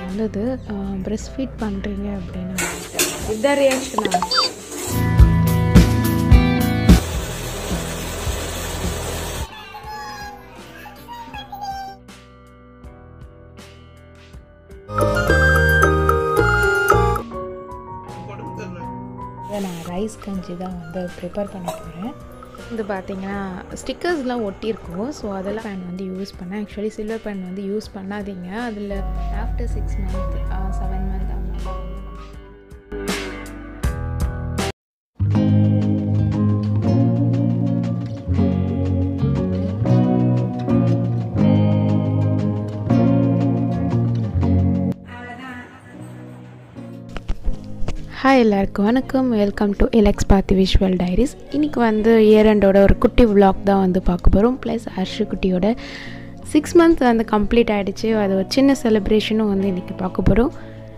நல்லது pressed feet பண்ணுறீங்க அப்படின்னா இதுதான் ரியாக்ஷனா இதை நான் ரைஸ் கஞ்சி தான் வந்து ப்ரிப்பேர் பண்ண போகிறேன் இது பார்த்தீங்கன்னா ஸ்டிக்கர்ஸ்லாம் ஒட்டியிருக்கும் ஸோ அதெல்லாம் பேன் வந்து யூஸ் பண்ணேன் ஆக்சுவலி சில்வர் பேன் வந்து யூஸ் பண்ணாதீங்க அதில் after six month seven month அந்த ஹாய் எல்லாருக்கும் வணக்கம் வெல்கம் டு எலெக்ஸ் பாத்தி விஷுவல் டைரிஸ் இன்றைக்கி வந்து இயர் எண்டோட ஒரு குட்டி vlog தான் வந்து பார்க்க போகிறோம் ப்ளஸ் ஹர்ஷு குட்டியோட சிக்ஸ் மந்த் வந்து கம்ப்ளீட் ஆகிடுச்சு அது ஒரு சின்ன செலிப்ரேஷனும் வந்து இன்றைக்கி பார்க்க போகிறோம்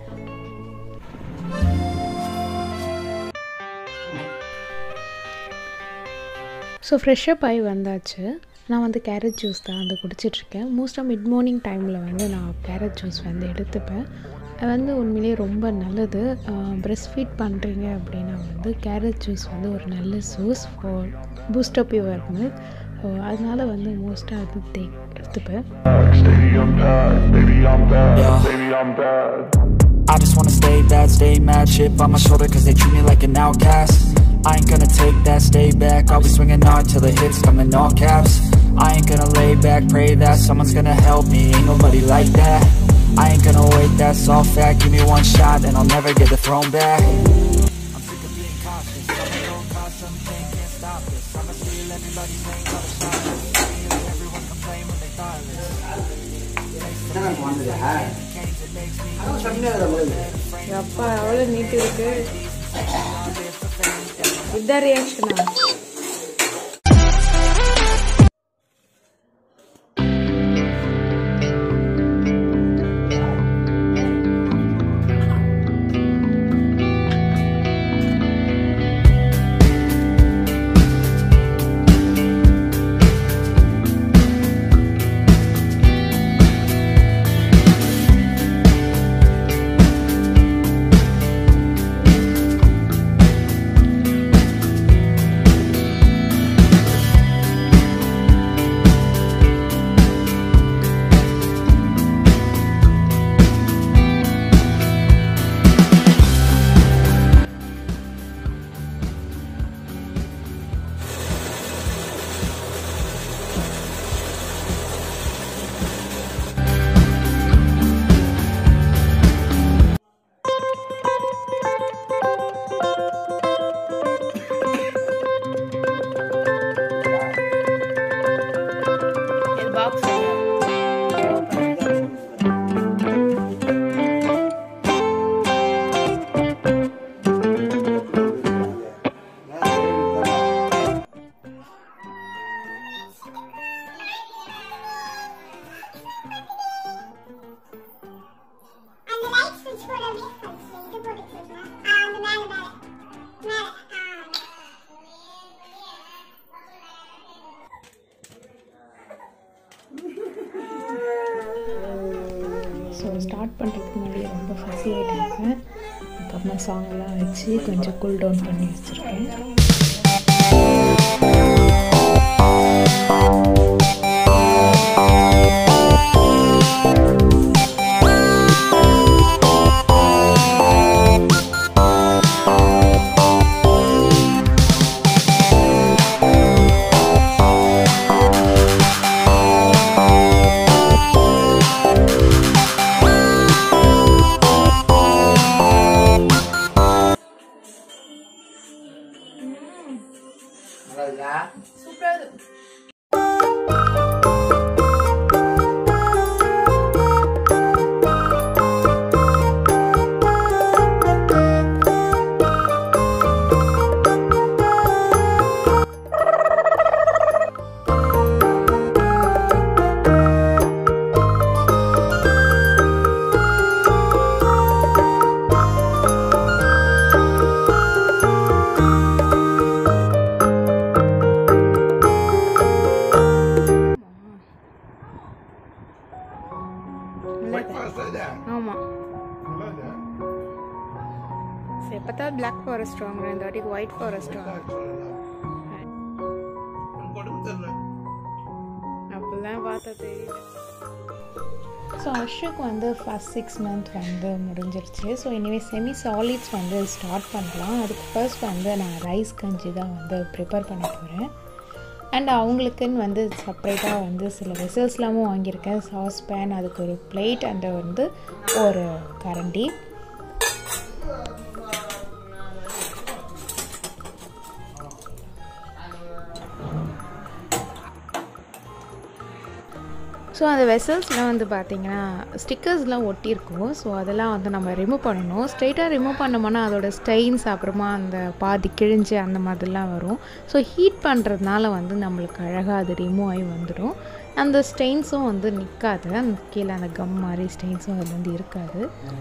ஸோ ஃப்ரெஷ்ஷப் ஆகி வந்தாச்சு நான் வந்து கேரட் ஜூஸ் தான் வந்து குடிச்சிட்ருக்கேன் மோஸ்ட்டாக மிட் மார்னிங் டைமில் வந்து நான் கேரட் ஜூஸ் வந்து எடுத்துப்பேன் அது வந்து உண்மையிலேயே ரொம்ப நல்லது ப்ரெஸ்ட் ஃபீட் பண்ணுறீங்க அப்படின்னா வந்து கேரட் ஜூஸ் வந்து ஒரு நல்ல source for boost up your milk அதனால வந்து மோஸ்ட்டாக அது தே எடுத்துப்பேன் Baby, I'm bad. Baby, I'm bad. Baby, I'm bad. I just wanna stay bad, stay mad Chip on my shoulder cause they treat me like an outcast I ain't gonna take that, stay back I'll be swinging hard till the hits come in all caps I ain't gonna lay back, pray that someone's gonna help me Ain't nobody like that I ain't gonna wait, that's all fact Give me one shot and I'll never get the throne back I'm sick of being cautious I'ma go cause something, can't stop this I'ma steal everybody's name, all the shots Everyone complain when they thoughtless அப்பா எவ்வளோ நீட்டு இருக்கு இதுதான் ரியாக்ஷனா அந்த light ஸ்விட்ச் போட miss பண்ணிச்சு இது போட்டுக்கிட்டு ஆ அந்த மேல மேல மேல ஆ ஸோ ஸ்டார்ட் பண்ணுறதுக்கு முன்னாடியே ரொம்ப ஃபசி ஆகிட்டாங்க அதுக்கப்புறமா சாங்லாம் வச்சு கொஞ்சம் கூல் டவுன் பண்ணி வச்சுருக்கேன் ஆ Breakfast ಇದೆ ஆமாம் நல்லா ಇದೆ சரி பார்த்தா பிளாக் ஃபாரஸ்ட் வாங்குறேன் இந்த வாட்டிக்கு ஒயிட் ஃபாரஸ்ட் வாங்குறேன் அப்போல்லாம் பார்த்தா தெரியல ஸோ அர்ஷுக்கு வந்து ஃபஸ்ட் சிக்ஸ் மந்த் வந்து முடிஞ்சிருச்சு ஸோ இனிமே செமி சாலிட்ஸ் வந்து ஸ்டார்ட் பண்ணலாம் அதுக்கு ஃபர்ஸ்ட் வந்து நான் ரைஸ் கஞ்சி தான் வந்து ப்ரிப்பேர் பண்ண போகிறேன் அண்ட் அவங்களுக்குன்னு வந்து செப்ரேட்டாக வந்து சில வெசல்ஸ்லாமும் வாங்கியிருக்கேன் சாஸ் பேன் அதுக்கு ஒரு பிளேட் அண்ட் வந்து ஒரு கரண்டி ஸோ அந்த வெசல்ஸ்லாம் வந்து பார்த்திங்கன்னா ஸ்டிக்கர்ஸ்லாம் ஒட்டியிருக்கும் ஸோ அதெல்லாம் வந்து நம்ம ரிமூவ் பண்ணணும் ஸ்ட்ரைட்டாக ரிமூவ் பண்ணோம்னா அதோட ஸ்டெயின்ஸ் அப்புறமா அந்த பாதி கிழிஞ்சு அந்த மாதிரிலாம் வரும் ஸோ ஹீட் பண்ணுறதுனால வந்து நம்மளுக்கு அழகாக அது ரிமூவ் ஆகி வந்துடும் அந்த ஸ்டெயின்ஸும் வந்து நிற்காது அந்த கீழே அந்த கம் மாதிரி ஸ்டெயின்ஸும் அதில் வந்து இருக்காது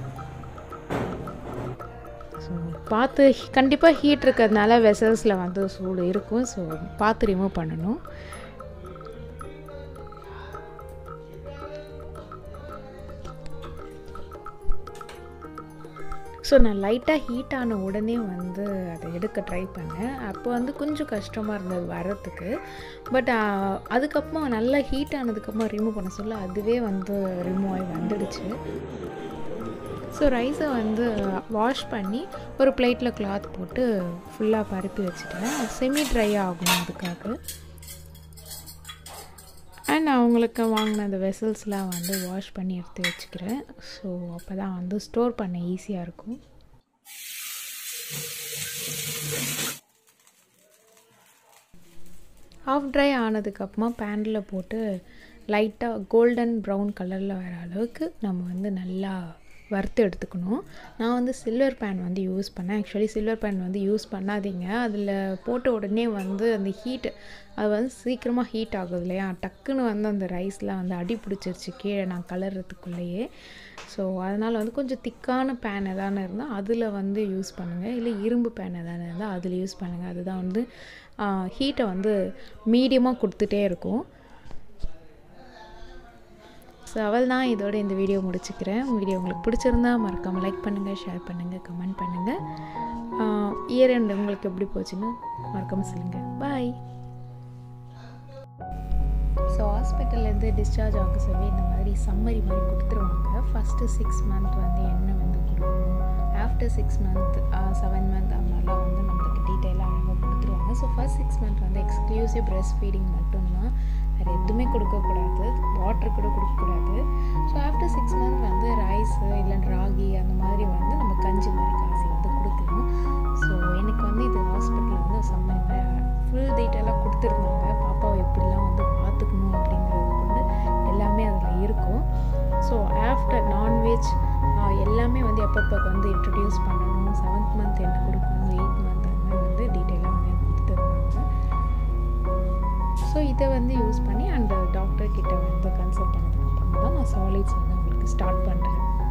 ஸோ பார்த்து கண்டிப்பாக ஹீட் இருக்கிறதுனால வெசல்ஸில் வந்து சூடு இருக்கும் ஸோ பார்த்து ரிமூவ் பண்ணணும் ஸோ நான் லைட்டாக ஹீட் ஆன உடனே வந்து அதை எடுக்க ட்ரை பண்ணேன் அப்போ வந்து கொஞ்சம் கஷ்டமாக இருந்தது வரத்துக்கு பட் அதுக்கப்புறமா நல்லா ஹீட் ஆனதுக்கப்புறமா ரிமூவ் பண்ண சொல்ல அதுவே வந்து ரிமூவ் ஆகி வந்துடுச்சு ஸோ ரைஸை வந்து வாஷ் பண்ணி ஒரு பிளேட்டில் கிளாத் போட்டு ஃபுல்லாக பருப்பி வச்சுட்டேன் செமி ட்ரை ஆகும் அதுக்காக அண்ட் அவங்களுக்கு வாங்கின அந்த வெசல்ஸ்லாம் வந்து வாஷ் பண்ணி எடுத்து வச்சுக்கிறேன் ஸோ அப்போ தான் வந்து ஸ்டோர் பண்ண ஈஸியாக இருக்கும் ஆஃப் ட்ரை ஆனதுக்கப்புறமா பேனில் போட்டு லைட்டாக கோல்டன் ப்ரௌன் கலரில் வர அளவுக்கு நம்ம வந்து நல்லா வறுத்து எடுத்துக்கணும் நான் வந்து சில்வர் பேன் வந்து யூஸ் பண்ணேன் ஆக்சுவலி சில்வர் பேன் வந்து யூஸ் பண்ணாதீங்க அதில் போட்ட உடனே வந்து அந்த ஹீட் அது வந்து சீக்கிரமாக ஹீட் ஆகுது இல்லையா டக்குன்னு வந்து அந்த ரைஸ்லாம் வந்து அடி பிடிச்சிருச்சு கீழே நான் கலர்றதுக்குள்ளேயே ஸோ அதனால் வந்து கொஞ்சம் திக்கான பேன் எதானு இருந்தால் அதில் வந்து யூஸ் பண்ணுங்கள் இல்லை இரும்பு பேன் எதானு இருந்தால் அதில் யூஸ் பண்ணுங்கள் அதுதான் வந்து ஹீட்டை வந்து மீடியமாக கொடுத்துட்டே இருக்கும் ஸோ அவள் தான் இதோட இந்த வீடியோ முடிச்சுக்கிறேன் வீடியோ உங்களுக்கு பிடிச்சிருந்தா மறக்காமல் லைக் பண்ணுங்கள் ஷேர் பண்ணுங்கள் கமெண்ட் பண்ணுங்கள் இயர் எண்ட் உங்களுக்கு எப்படி போச்சுன்னு மறக்காமல் சொல்லுங்கள் பாய் ஸோ ஹாஸ்பிட்டல்லேருந்து டிஸ்சார்ஜ் ஆக சொல்லி இந்த மாதிரி சம்மரி மாதிரி கொடுத்துருவாங்க ஃபஸ்ட்டு சிக்ஸ் மந்த் வந்து என்ன வந்து கொடுக்கணும் after six month seven month அந்த மாதிரிலாம் வந்து நம்மளுக்கு டீட்டெயிலாக அழகாக கொடுத்துருவாங்க ஸோ ஃபஸ்ட் சிக்ஸ் மந்த் வந்து எக்ஸ்க்ளூசிவ் ப்ரெஸ்ட் ஃபீடிங் மட்டும்தான் வேறு எதுவுமே கொடுக்கக்கூடாது வாட்டர் கூட கொடுக்கக்கூடாது ஸோ ஆஃப்டர் சிக்ஸ் மந்த் வந்து ரைஸு இல்லை ராகி அந்த மாதிரி வந்து நம்ம கஞ்சி மாதிரி காசி வந்து கொடுக்கலாம் ஸோ எனக்கு வந்து இது ஹாஸ்பிட்டலில் வந்து சம்மர் ஃபுல் டீட்டெயிலாக கொடுத்துருந்தாங்க பாப்பாவை எப்படிலாம் வந்து பார்த்துக்கணும் அப்படிங்கிறது கொண்டு எல்லாமே அதில் இருக்கும் ஸோ ஆஃப்டர் நான்வெஜ் எல்லாமே வந்து எப்பப்போ வந்து இன்ட்ரடியூஸ் பண்ணணும் செவன்த் மந்த் என்ன கொடுக்கணும் எயித் மந்த் அந்த மாதிரி வந்து டீட்டெயிலாக வந்து கொடுத்துருந்தாங்க ஸோ இதை வந்து யூஸ் பண்ணி அந்த டாக்டர் கிட்ட வந்து கன்சல்ட் பண்ணதுக்கப்புறம் தான் நான் சாலிட்ஸ் வந்து உங்களுக்கு ஸ்டார்ட் பண்ணுறேன்